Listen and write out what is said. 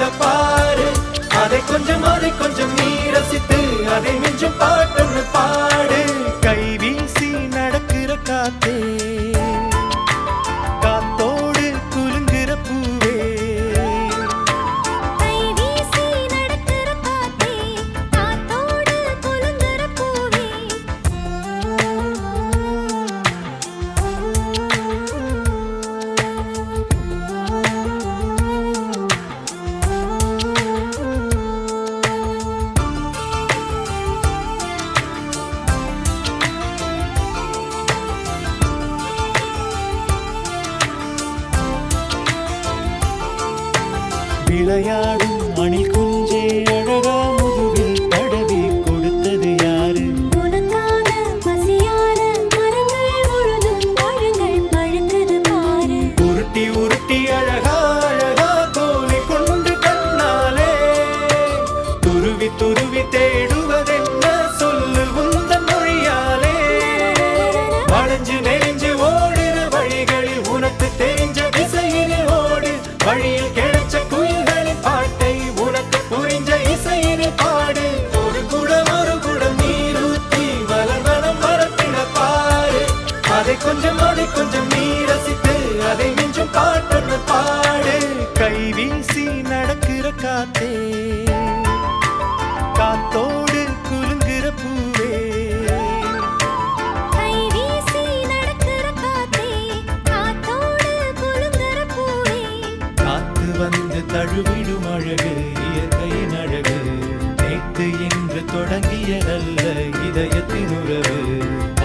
பாரு அதை கொஞ்சம் அதை கொஞ்சம் நீ ரசித்து அதை மிஞ்சும் பாட்டொன்னு பாடு கை வீசி நடக்கிற காத்தே காத்தோடு குலுங்குற பூவே கை வீசி நடக்கிற காத்தே காத்தோடு குலுங்குற பூவே விளையாடும் அணில் குஞ்சே அழகா முதுகில் தடவி கொடுத்தது யாரு உனக்காக பசியார மரங்கள் முழுதும் பழங்கள் பழுத்தது பாரு உருட்டி உருட்டி அழகா அழகா தோலை கொண்டு கண்ணாலே துருவி துருவி தேடுவதென்ன சொல்லு உந்தன் மொழியாலே வளைஞ்சு நெறிஞ்சு ஓடுற வழிகளில் உனக்கு தெரிஞ்ச திசையினில் ஓடு வழியில் கிடைச்ச குயில்களின் பாட்டை உனக்கு புரிஞ்ச இசையினில் பாடு ஒரு குடம் ஒரு குடம் நீர் ஊற்றி வளர்வனம் மரத்தின பாரு அதை கொஞ்சம் அதை கொஞ்சம் நீ ரசித்து அதை மிஞ்சும் பாட்டொன்னு பாடு கை வீசி நடக்கிற காத்தே காத்தோடு குலுங்குற பூவே கை வீசி நடக்கிற காத்தே காத்தோடு குலுங்குற பூவே காத்து வந்து தழுவிடும் அழகு இயற்கையின் அழகு நேத்து என்று தொடங்கியதல்ல இதயத்தின் உறவு